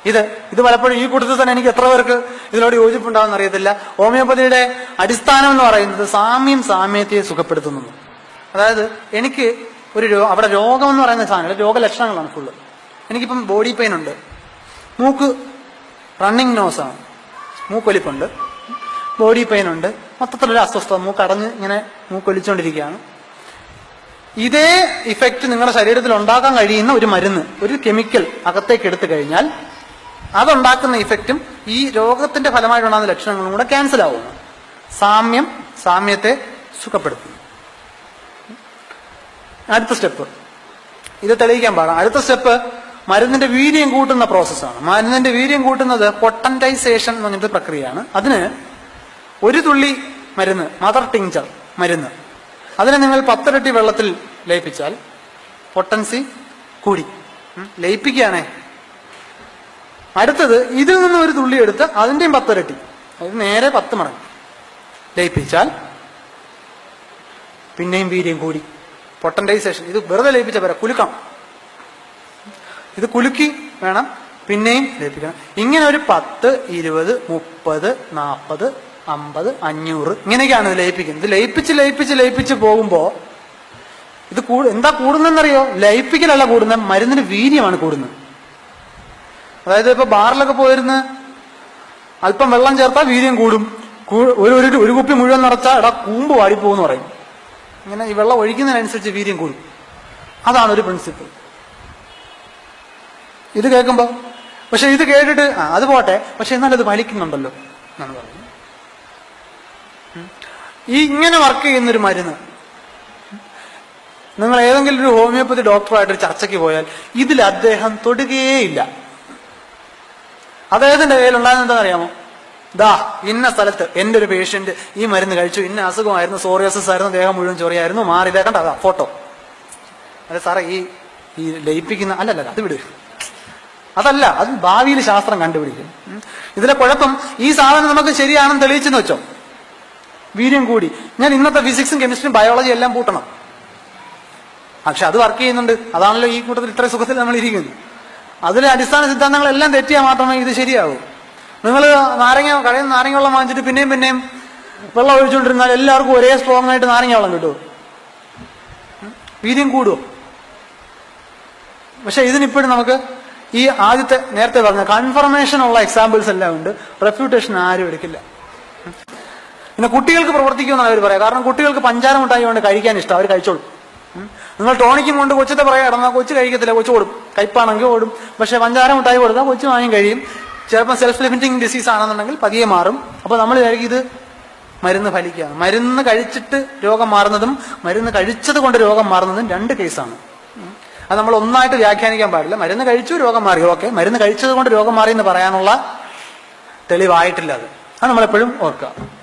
ഇത് ഇത് പലപ്പോഴും ഈ കൂട്ടത്തിൽ തന്നെ എനിക്ക് എത്ര പേർക്ക് ഇതിനോട് യോജിപ്പുണ്ടാവുമെന്ന് അറിയത്തില്ല ഹോമിയോപ്പതിയുടെ അടിസ്ഥാനം എന്ന് പറയുന്നത് സാമ്യം സാമ്യത്തെ സുഖപ്പെടുത്തുന്നു അതായത് എനിക്ക് ഒരു രോ അവിടെ രോഗം എന്ന് പറയുന്ന സാധനം രോഗലക്ഷണങ്ങളാണ് ഫുള്ള് എനിക്കിപ്പം ബോഡി പെയിൻ ഉണ്ട് മൂക്ക് റണ്ണിങ് നോസാണ് മൂക്കൊലിപ്പുണ്ട് ബോഡി പെയിൻ ഉണ്ട് മൊത്തത്തിലൊരു അസ്വസ്ഥത മൂക്കടഞ്ഞ് ഇങ്ങനെ മൂക്കൊലിച്ചുകൊണ്ടിരിക്കുകയാണ് ഇതേ ഇഫക്റ്റ് നിങ്ങളുടെ ശരീരത്തിൽ ഉണ്ടാക്കാൻ കഴിയുന്ന ഒരു മരുന്ന് ഒരു കെമിക്കൽ അകത്തേക്ക് എടുത്തു കഴിഞ്ഞാൽ അതുണ്ടാക്കുന്ന ഇഫക്റ്റും ഈ രോഗത്തിന്റെ ഫലമായിട്ടുണ്ടാകുന്ന ലക്ഷണങ്ങളും കൂടെ ക്യാൻസൽ ആവുന്നു സാമ്യം സാമ്യത്തെ സുഖപ്പെടുത്തുന്നു അടുത്ത സ്റ്റെപ്പ് ഇത് തെളിയിക്കാൻ പാടാം അടുത്ത സ്റ്റെപ്പ് മരുന്നിന്റെ വീര്യം കൂട്ടുന്ന പ്രോസസ്സാണ് മരുന്നിന്റെ വീര്യം കൂട്ടുന്നത് പൊട്ടന്റൈസേഷൻ എന്ന് പറഞ്ഞിട്ട് പ്രക്രിയയാണ് അതിന് ഒരു തുള്ളി മരുന്ന് മദർ ടിങ്ചർ മരുന്ന് അതിനെ നിങ്ങൾ പത്തിരട്ടി വെള്ളത്തിൽ ലയിപ്പിച്ചാൽ പൊട്ടൻസി കൂടി ഉം, ലയിപ്പിക്കുകയാണേ അടുത്തത് ഇതിൽ നിന്ന് ഒരു തുള്ളി എടുത്ത് അതിന്റെയും പത്തിരട്ടി അത് നേരെ പത്ത് മടങ്ങ് ലയിപ്പിച്ചാൽ പിന്നെയും വീര്യം കൂടി പൊട്ടന്റൈസേഷൻ ഇത് വെറുതെ ലയിപ്പിച്ച പോരാ കുലുക്കണം ഇത് കുലുക്കി വേണം പിന്നെയും ലയിപ്പിക്കണം ഇങ്ങനെ ഒരു പത്ത് ഇരുപത് മുപ്പത് നാൽപ്പത് അമ്പത് അഞ്ഞൂറ് ഇങ്ങനെയൊക്കെയാണ് ഇത് ലയിപ്പിക്കുന്നത് ഇത് ലയിപ്പിച്ച് ലയിപ്പിച്ച് ലയിപ്പിച്ച് പോകുമ്പോ ഇത് കൂ എന്താ കൂടുന്നതെന്നറിയോ ലയിപ്പിക്കലല്ല കൂടുന്നത് മരുന്നിന് വീര്യമാണ് കൂടുന്നത് അതായത് ഇപ്പൊ ബാറിലൊക്കെ പോയിരുന്ന് അല്പം വെള്ളം ചേർത്താൽ വീര്യം കൂടും കൂ- ഒരു ഒരു ഒരു കുപ്പി മുഴുവൻ നിറച്ചാൽ എടാ കൂമ്പ് വാടിപ്പോന്ന് പറയും ഇങ്ങനെ ഈ വെള്ളം ഒഴിക്കുന്നതിനനുസരിച്ച് വീര്യം കൂടും അതാണ് ഒരു പ്രിൻസിപ്പിൾ ഇത് കേൾക്കുമ്പോ പക്ഷെ ഇത് കേട്ടിട്ട് ആ അത് പോട്ടെ പക്ഷെ എന്നാൽ അത് വലിക്കുന്നുണ്ടല്ലോ എന്നാണ് പറയുന്നത് ഉം. ഈ ഇങ്ങനെ വർക്ക് ചെയ്യുന്നൊരു മരുന്ന് നിങ്ങൾ ഏതെങ്കിലും ഒരു ഹോമിയോപ്പതി ഡോക്ടറായിട്ട് ഒരു ചർച്ചയ്ക്ക് പോയാൽ ഇതിൽ അദ്ദേഹം തൊടുകയേയില്ല അദ്ദേഹത്തിന്റെ കയ്യിലുണ്ടാകുന്നത് എന്താ അറിയാമോ ദാ ഇന്ന സ്ഥലത്ത് എന്റെ ഒരു പേഷ്യന്റ് ഈ മരുന്ന് കഴിച്ചു ഇന്ന അസുഖമായിരുന്നു സോറിയോസിസ് ആയിരുന്നു ദേഹം മുഴുവൻ ചൊറിയായിരുന്നു മാറി ഇതേ കണ്ട അതാ ഫോട്ടോ അതെ സാറേ ഈ ഈ ലയിപ്പിക്കുന്ന അല്ലല്ല അത് വിട് അതല്ല അത് ഭാവിയിൽ ശാസ്ത്രം കണ്ടുപിടിക്കും ഉം. ഇതിലെ കുഴപ്പം ഈ സാധനം നമുക്ക് ശരിയാണെന്ന് തെളിയിച്ചെന്ന് വെച്ചോ വീര്യം കൂടി ഞാൻ ഇന്നത്തെ ഫിസിക്സും കെമിസ്ട്രിയും ബയോളജി എല്ലാം പൂട്ടണം പക്ഷെ അത് വർക്ക് ചെയ്യുന്നുണ്ട് അതാണല്ലോ ഈ കൂട്ടത്തിൽ ഇത്ര സുഖത്തിൽ നമ്മൾ ഇരിക്കുന്നത് അതിലെ അടിസ്ഥാന സിദ്ധാന്തങ്ങളെല്ലാം തെറ്റിയാൽ മാത്രമേ ഇത് ശരിയാവൂ നിങ്ങൾ നാരങ്ങ കടയിൽ നിന്ന് നാരങ്ങ വെള്ളം വാങ്ങിച്ചിട്ട് പിന്നെയും പിന്നെയും വെള്ളം ഒഴിച്ചുകൊണ്ടിരുന്നാൽ എല്ലാവർക്കും ഒരേ സ്ട്രോങ് ആയിട്ട് നാരങ്ങ വെള്ളം കിട്ടുമോ ഉം? വീര്യം കൂടുമോ പക്ഷെ ഇതിനിപ്പോഴും നമുക്ക് ഈ ആദ്യത്തെ നേരത്തെ പറഞ്ഞ കൺഫർമേഷൻ ഉള്ള എക്സാമ്പിൾസ് എല്ലാം ഉണ്ട് റെപ്യൂട്ടേഷൻ ആരും എടുക്കില്ല ഉം. പിന്നെ കുട്ടികൾക്ക് പ്രവർത്തിക്കുമെന്നാണ് അവർ പറയാം കാരണം കുട്ടികൾക്ക് പഞ്ചാര മുട്ടായി കൊണ്ട് കഴിക്കാൻ ഇഷ്ടം അവർ കഴിച്ചോളും ഉം. നിങ്ങൾ ടോണിക്കും കൊണ്ട് കൊച്ചത്തെ പറയാ കിടന്നാൽ കൊച്ചു കഴിക്കത്തില്ല കൊച്ചു കൊടുക്കും കയ്പാണെങ്കിൽ ഓടും പക്ഷെ പഞ്ചാര മുട്ടായി കൊടുത്താൽ കൊച്ചു വാങ്ങി കഴിയും ചിലപ്പോൾ സെൽഫ് ലിമിറ്റിംഗ് ഡിസീസ് ആണെന്നുണ്ടെങ്കിൽ പതിയെ മാറും അപ്പൊ നമ്മൾ വിചാരിക്കും ഇത് മരുന്ന് ഫലിക്കുകയാണ് മരുന്ന് കഴിച്ചിട്ട് രോഗം മാറുന്നതും മരുന്ന് കഴിച്ചത് കൊണ്ട് രോഗം മാറുന്നതും രണ്ട് കേസാണ് ഉം. അത് നമ്മൾ ഒന്നായിട്ട് വ്യാഖ്യാനിക്കാൻ പാടില്ല മരുന്ന് കഴിച്ചു രോഗം മാറി ഓക്കെ മരുന്ന് കഴിച്ചത് കൊണ്ട് രോഗം മാറി എന്ന് പറയാനുള്ള തെളിവായിട്ടില്ല അത് അത് നമ്മളെപ്പോഴും ഓർക്കുക